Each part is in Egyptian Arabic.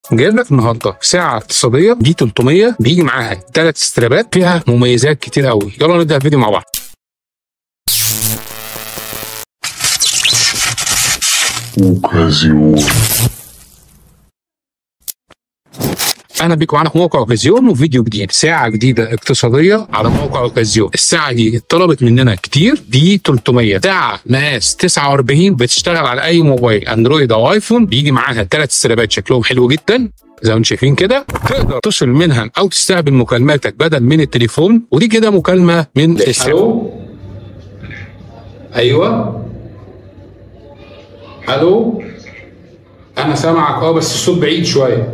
جايب لك النهارده ساعه اقتصاديه دي 300 بيجي معاها ثلاث استرابات فيها مميزات كتير قوي يلا نبدا الفيديو مع بعض Ocasión. اهلا بيكم معانا في موقع اوكازيون وفيديو جديد ساعه جديده اقتصاديه على موقع اوكازيون الساعه دي اتطلبت مننا كتير دي 300 ساعه مقاس 49 بتشتغل على اي موبايل اندرويد او ايفون بيجي معاها ثلاث استرابات شكلهم حلو جدا زي ما انتم شايفين كده تقدر تتصل منها او تستقبل مكالماتك بدل من التليفون ودي كده مكالمه من الو ايوه الو انا سامعك اه بس الصوت بعيد شويه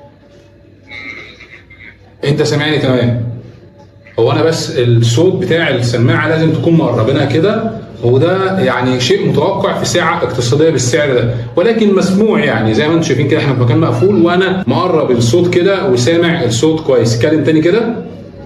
انت سامعني تمام هو انا بس الصوت بتاع السماعه لازم تكون مقربينها كده وده يعني شيء متوقع في ساعه اقتصاديه بالسعر ده ولكن مسموع يعني زي ما انتم شايفين كده احنا في مكان مقفول وانا مقرب الصوت كده وسامع الصوت كويس اتكلم تاني كده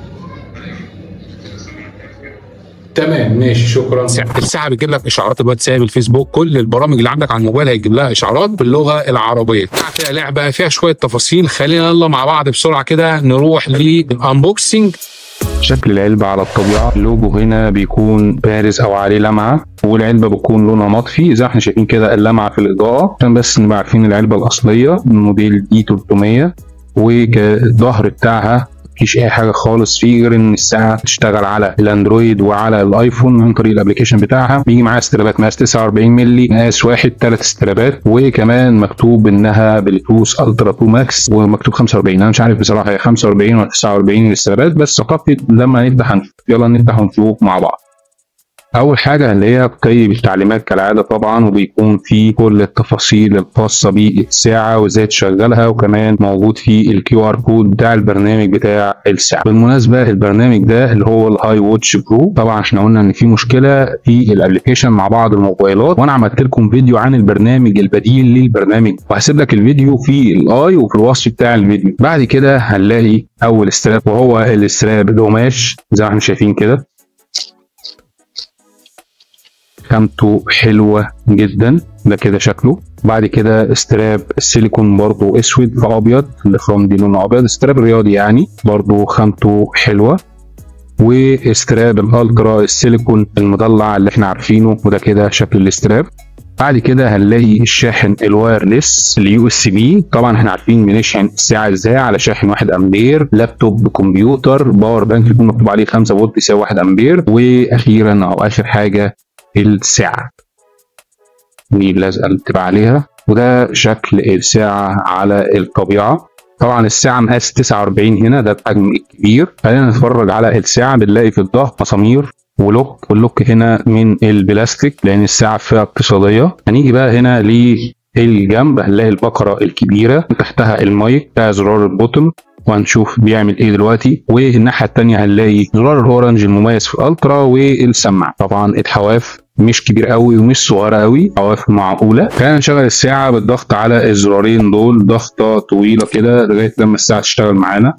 تمام ماشي شكرا الساعه بتجيب لك اشعارات الواتساب الفيسبوك كل البرامج اللي عندك على الموبايل هيجيب لها اشعارات باللغه العربيه فيها لعبه فيها شويه تفاصيل خلينا يلا مع بعض بسرعه كده نروح للانبوكسنج شكل العلبة على الطبيعة اللوجو هنا بيكون بارز أو عليه لمعة والعلبة بتكون لونها مطفي زي ما احنا شايفين كده اللمعة في الإضاءة عشان بس نبقى عارفين العلبة الأصلية الموديل دي 300 والظهر بتاعها مفيش اي حاجه خالص فيه غير ان الساعه تشتغل على الاندرويد وعلى الايفون عن طريق الابلكيشن بتاعها بيجي معاها استرابات مقاس 49 مللي مقاس واحد ثلاث استرابات وكمان مكتوب انها بلوتوث الترا 2 ماكس ومكتوب 45 انا مش عارف بصراحه هي 45 ولا 49 الاسترابات بس ثقافه لما نفتح هنشوف يلا نفتح ونشوف مع بعض اول حاجه اللي هي كتيب التعليمات كالعاده طبعا وبيكون فيه كل التفاصيل الخاصه بالساعه وازاي تشغلها وكمان موجود فيه الكيو ار كود بتاع البرنامج بتاع الساعه بالمناسبه البرنامج ده اللي هو الهاي واتش برو طبعا احنا قلنا ان في مشكله في الابلكيشن مع بعض الموبايلات وانا عملت لكم فيديو عن البرنامج البديل للبرنامج وهسيب لك الفيديو في الاي وفي الوصف بتاع الفيديو بعد كده هنلاقي اول استراب وهو الاستراب القماش زي ما احنا شايفين كده خامته حلوة جدا ده كده شكله بعد كده استراب السيليكون برضو اسود في ابيض الاخرام دي لونه ابيض استراب رياضي يعني برضو خامته حلوة واستراب الالترا السيليكون المضلع اللي احنا عارفينه وده كده شكل الاستراب بعد كده هنلاقي الشاحن الوايرلس اليو اس بي طبعا احنا عارفين بنشحن الساعه ازاي على شاحن 1 امبير لابتوب كمبيوتر باور بانك يكون مكتوب عليه 5 فولت يساوي 1 امبير واخيرا او اخر حاجه الساعة دي اللزقة اللي بتبقى عليها وده شكل الساعة على الطبيعة طبعا الساعة مقاس 49 هنا ده الحجم الكبير خلينا نتفرج على الساعة بنلاقي في الظهر مسامير ولوك واللوك هنا من البلاستيك لأن الساعة فيها اقتصادية هنيجي بقى هنا للجنب هنلاقي البقرة الكبيرة تحتها المايك بتاع زرار البوتون وهنشوف بيعمل ايه دلوقتي والناحيه الثانيه هنلاقي زرار الاورنج المميز في الالترا والسماعه طبعا الحواف مش كبير قوي ومش صغيره قوي حواف معقوله خلينا نشغل الساعه بالضغط على الزرارين دول ضغطه طويله كده لغايه لما الساعه تشتغل معانا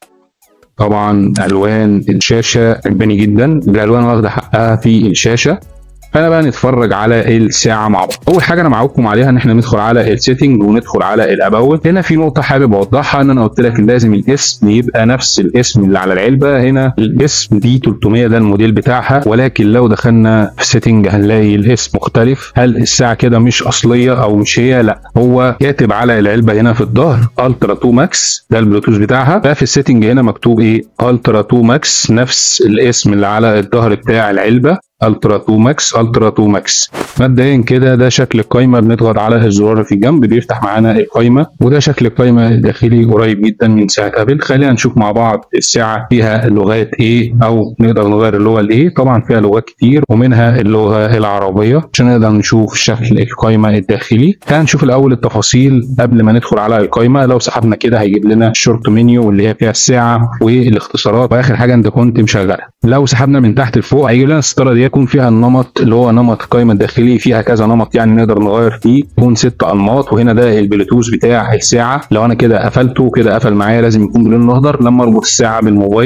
طبعا الوان الشاشه عجباني جدا الالوان واخده حقها في الشاشه خلينا بقى نتفرج على الساعه مع بعض اول حاجه انا معاكم عليها ان احنا ندخل على السيتنج وندخل على الاباوت هنا في نقطه حابب اوضحها ان انا قلت لك لازم الاسم يبقى نفس الاسم اللي على العلبه هنا الاسم دي 300 ده الموديل بتاعها ولكن لو دخلنا في سيتنج هنلاقي الاسم مختلف هل الساعه كده مش اصليه او مش هي لا هو كاتب على العلبه هنا في الظهر الترا 2 ماكس ده البلوتوث بتاعها ففي السيتنج هنا مكتوب ايه الترا 2 ماكس نفس الاسم اللي على الظهر بتاع العلبه الترا 2 ماكس الترا 2 ماكس مبدئيا كده ده شكل القايمه بنضغط على الزرار في الجنب بيفتح معانا القايمه وده شكل القايمه الداخلي قريب جدا من ساعه ابل خلينا نشوف مع بعض الساعه فيها لغات ايه او نقدر نغير اللغه لايه طبعا فيها لغات كتير ومنها اللغه العربيه عشان نقدر نشوف شكل القايمه الداخلي خلينا نشوف الاول التفاصيل قبل ما ندخل على القايمه لو سحبنا كده هيجيب لنا الشورت منيو واللي هي فيها الساعه والاختصارات واخر حاجه انت كنت مشغلها لو سحبنا من تحت لفوق هيجيب لنا الستاره دي يكون فيها النمط اللي هو نمط القائمه الداخلي فيها كذا نمط يعني نقدر نغير فيه يكون ست انماط وهنا ده البلوتوث بتاع الساعه لو انا كده قفلته كده قفل معايا لازم يكون باللون الاخضر لما اربط الساعه بالموبايل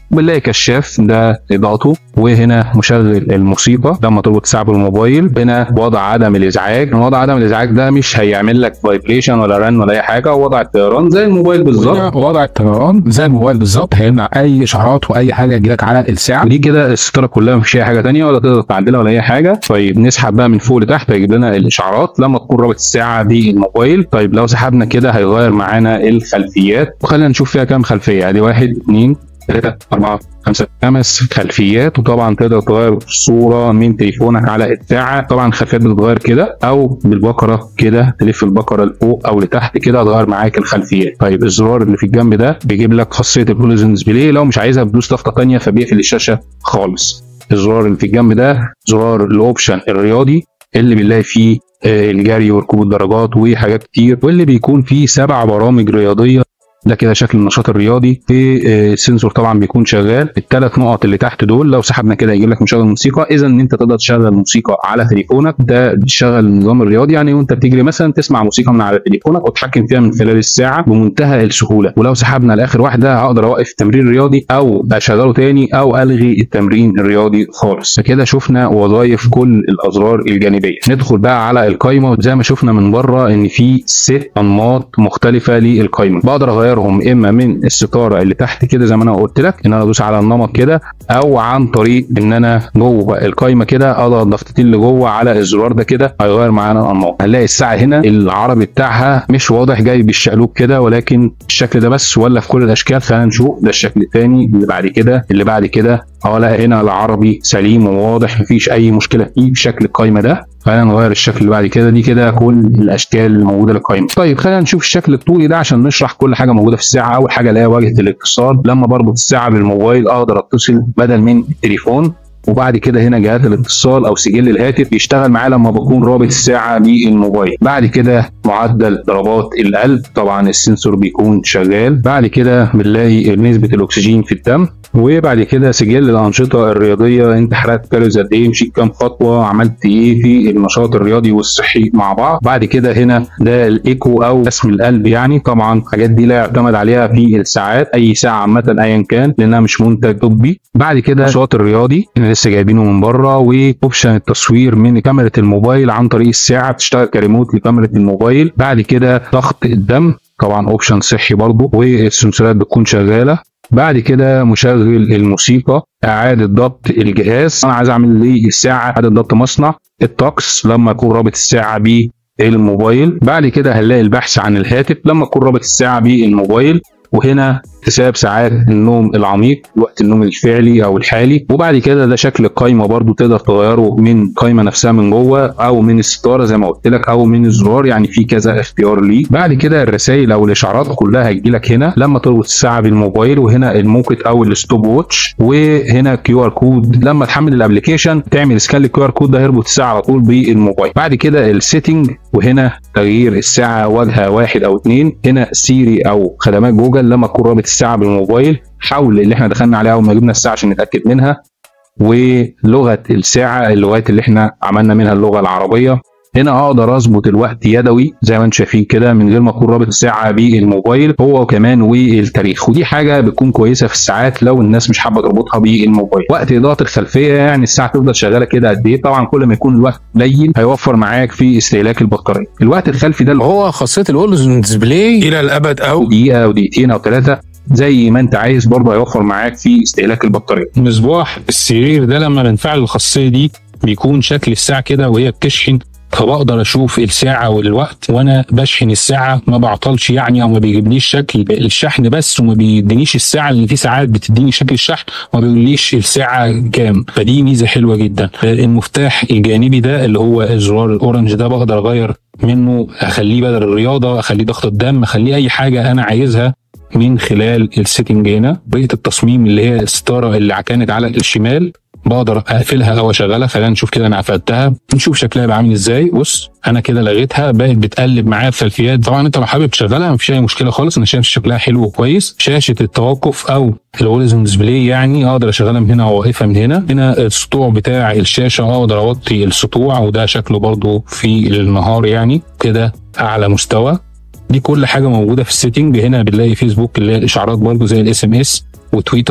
بنلاقي كشاف ده اضاءته وهنا مشغل الموسيقى لما تربط الساعه بالموبايل هنا وضع عدم الازعاج وضع عدم الازعاج ده مش هيعمل لك فايبريشن ولا رن ولا اي حاجه هو وضع الطيران زي الموبايل بالظبط هنا وضع الطيران زي الموبايل بالظبط هيمنع اي اشعارات واي حاجه تجيلك على الساعه ودي كده الستاره كلها مفيش اي حاجه تانية ولا تقدر تعدلها ولا اي حاجه طيب نسحب بقى من فوق لتحت هيجيب لنا الاشعارات لما تكون رابط الساعه بالموبايل طيب لو سحبنا كده هيغير معانا الخلفيات وخلينا نشوف فيها كام خلفيه ادي واحد اثنين ثلاثة أربعة خمسة خمس خلفيات وطبعا تقدر تغير الصورة من تليفونك على الساعة طبعا الخلفيات بتتغير كده أو بالبقرة كده تلف البقرة لفوق أو لتحت كده هتغير معاك الخلفيات طيب الزرار اللي في الجنب ده بيجيب لك خاصية الهولوجن ديسبلاي لو مش عايزها بتدوس ضغطة تانية فبيقفل الشاشة خالص الزرار اللي في الجنب ده زرار الاوبشن الرياضي اللي بنلاقي فيه آه، الجري وركوب الدرجات وحاجات كتير واللي بيكون فيه سبع برامج رياضيه ده كده شكل النشاط الرياضي في آه، السنسور طبعا بيكون شغال الثلاث نقط اللي تحت دول لو سحبنا كده يجيب لك مشغل موسيقى اذا ان انت تقدر تشغل موسيقى على تليفونك ده بيشغل النظام الرياضي يعني وانت بتجري مثلا تسمع موسيقى من على تليفونك وتتحكم فيها من خلال الساعه بمنتهى السهوله ولو سحبنا لاخر واحده هقدر اوقف التمرين الرياضي او اشغله تاني او الغي التمرين الرياضي خالص فكده شفنا وظائف كل الازرار الجانبيه ندخل بقى على القايمه زي ما شفنا من بره ان في ست انماط مختلفه للقايمه بقدر اغيرهم اما من الستاره اللي تحت كده زي ما انا قلت لك ان انا ادوس على النمط كده او عن طريق ان انا جوه القايمه كده اضغط ضغطتين لجوه على الزرار ده كده هيغير معانا الانماط هنلاقي الساعه هنا العربي بتاعها مش واضح جاي بالشقلوب كده ولكن الشكل ده بس ولا في كل الاشكال خلينا نشوف ده الشكل الثاني اللي بعد كده اللي بعد كده اه لا هنا العربي سليم وواضح مفيش اي مشكله فيه بشكل القايمه ده خلينا نغير الشكل اللي بعد كده دي كده كل الاشكال الموجوده للقائمه طيب خلينا نشوف الشكل الطولي ده عشان نشرح كل حاجه موجوده في الساعه اول حاجه اللي هي واجهه الاتصال لما بربط الساعه بالموبايل اقدر اتصل بدل من التليفون وبعد كده هنا جهاز الاتصال او سجل الهاتف بيشتغل معاه لما بكون رابط الساعه بالموبايل بعد كده معدل ضربات القلب طبعا السنسور بيكون شغال بعد كده بنلاقي نسبه الاكسجين في الدم وبعد كده سجل الانشطه الرياضيه انت حرقت كالوريز قد ايه مشيت كام خطوه عملت ايه في النشاط الرياضي والصحي مع بعض بعد كده هنا ده الايكو او رسم القلب يعني طبعا الحاجات دي لا يعتمد عليها في الساعات اي ساعه عامه ايا كان لانها مش منتج طبي بعد كده النشاط الرياضي اللي لسه جايبينه من بره واوبشن التصوير من كاميرا الموبايل عن طريق الساعه بتشتغل كريموت لكاميرا الموبايل بعد كده ضغط الدم طبعا اوبشن صحي برضه والسنسورات بتكون شغاله بعد كده مشغل الموسيقى اعاده ضبط الجهاز انا عايز اعمل للساعه اعاده ضبط مصنع الطقس لما اكون رابط الساعه بالموبايل بعد كده هنلاقي البحث عن الهاتف لما اكون رابط الساعه بالموبايل وهنا حساب ساعات النوم العميق وقت النوم الفعلي او الحالي وبعد كده ده شكل القايمه برضو تقدر تغيره من القايمه نفسها من جوه او من الستاره زي ما قلت لك او من الزرار يعني في كذا اختيار ليه بعد كده الرسائل او الاشعارات كلها هتجي لك هنا لما تربط الساعه بالموبايل وهنا الموكت او الستوب ووتش وهنا كيو ار كود لما تحمل الابلكيشن تعمل سكان للكيو ار كود ده هيربط الساعه على طول بالموبايل بعد كده السيتنج وهنا تغيير الساعه واجهه واحد او اثنين هنا سيري او خدمات جوجل لما تكون رابط الساعه بالموبايل حول اللي احنا دخلنا عليها اول ما جبنا الساعه عشان نتاكد منها ولغه الساعه اللغات اللي احنا عملنا منها اللغه العربيه هنا اقدر اظبط الوقت يدوي زي ما انتم شايفين كده من غير ما اكون رابط الساعه بالموبايل هو كمان والتاريخ ودي حاجه بتكون كويسه في الساعات لو الناس مش حابه تربطها بالموبايل وقت اضاءه الخلفيه يعني الساعه تفضل شغاله كده قد ايه طبعا كل ما يكون الوقت قليل هيوفر معاك في استهلاك البطاريه الوقت الخلفي ده اللي هو هو خاصيه الاولوز ديسبلاي الى الابد او دقيقه او دقيقتين او ثلاثه زي ما انت عايز برضه هيوفر معاك في استهلاك البطاريه مصباح السرير ده لما بنفعل الخاصيه دي بيكون شكل الساعه كده وهي بتشحن فبقدر اشوف الساعه والوقت وانا بشحن الساعه ما بعطلش يعني او ما بيجيبليش شكل الشحن بس وما بيدينيش الساعه اللي في ساعات بتديني شكل الشحن وما بيقوليش الساعه كام فدي ميزه حلوه جدا المفتاح الجانبي ده اللي هو الزرار الاورنج ده بقدر اغير منه اخليه بدل الرياضه اخليه ضغط الدم اخليه اي حاجه انا عايزها من خلال السيتنج هنا بقيه التصميم اللي هي الستاره اللي كانت على الشمال بقدر اقفلها او اشغلها خلينا نشوف كده انا قفلتها نشوف شكلها بقى عامل ازاي بص انا كده لغيتها بقت بتقلب معايا الخلفيات طبعا انت لو حابب تشغلها مفيش اي مشكله خالص انا شايف شكلها حلو وكويس شاشه التوقف او الهوريزون ديسبلاي يعني اقدر اشغلها من هنا واوقفها من هنا هنا السطوع بتاع الشاشه اقدر اوطي السطوع وده شكله برضو في النهار يعني كده اعلى مستوى دي كل حاجه موجوده في السيتنج هنا بنلاقي فيسبوك اللي هي الاشعارات برضو زي الاس ام اس وتويتر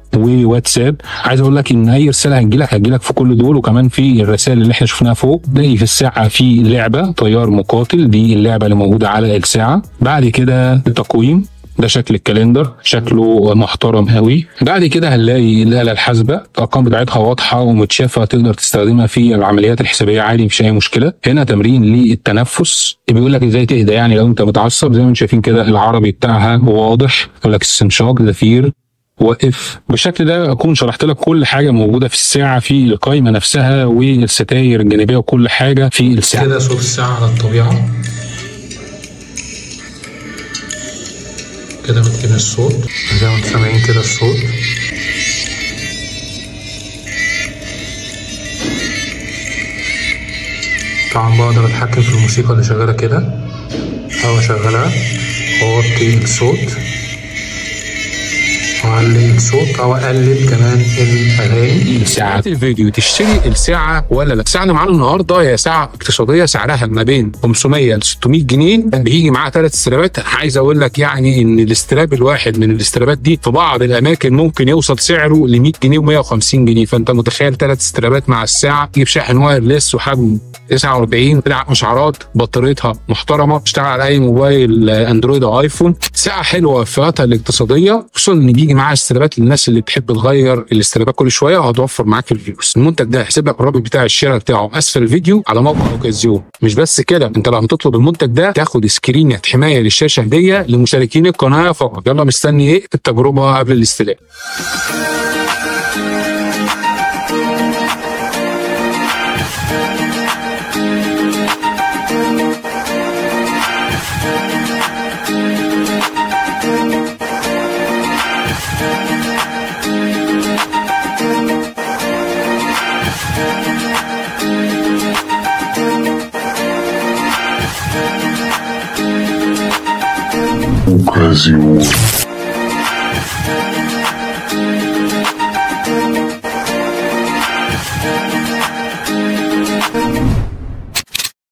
وواتساب عايز اقول لك ان اي رساله هتجيلك هتجيلك في كل دول وكمان في الرسائل اللي احنا شفناها فوق تلاقي في الساعه في لعبه طيار مقاتل دي اللعبه اللي موجوده على الساعه بعد كده التقويم ده شكل الكالندر شكله محترم قوي بعد كده هنلاقي الاله الحاسبه الارقام بتاعتها واضحه ومتشافه تقدر تستخدمها في العمليات الحسابيه عادي مفيش اي مشكله هنا تمرين للتنفس بيقول لك ازاي تهدى يعني لو انت متعصب زي ما انتم شايفين كده العربي بتاعها واضح يقول لك استنشاق زفير وقف بالشكل ده اكون شرحت لك كل حاجه موجوده في الساعه في القائمه نفسها والستاير الجانبيه وكل حاجه في الساعه كده صوت الساعه على الطبيعه كده بتجيب الصوت زي ما انتم سامعين كده الصوت طبعا بقدر اتحكم في الموسيقى اللي شغاله كده او اشغلها واوطي الصوت واعلي الصوت او اقلل كمان الاغاني ساعات الفيديو تشتري الساعه ولا لا الساعه اللي معانا النهارده هي ساعه اقتصاديه سعرها ما بين 500 ل 600 جنيه بيجي معاها ثلاث استرابات عايز اقول لك يعني ان الاستراب الواحد من الاسترابات دي في بعض الاماكن ممكن يوصل سعره ل 100 جنيه و150 جنيه فانت متخيل ثلاث استرابات مع الساعه تجيب شاحن وايرلس وحجم 49 طلع اشعارات بطاريتها محترمه تشتغل على اي موبايل اندرويد او ايفون ساعه حلوه في فئتها الاقتصاديه خصوصا ان بيجي معاها استرابات للناس اللي بتحب تغير الاسترابات كل شويه وهتوفر معاك في الفلوس المنتج ده هسيب لك الرابط بتاع الشراء بتاعه اسفل الفيديو على موقع اوكازيون مش بس كده انت لو هتطلب المنتج ده تاخد سكرينه حمايه للشاشه هديه لمشاركين القناه فقط يلا مستني ايه التجربه قبل الاستلام Ocasião.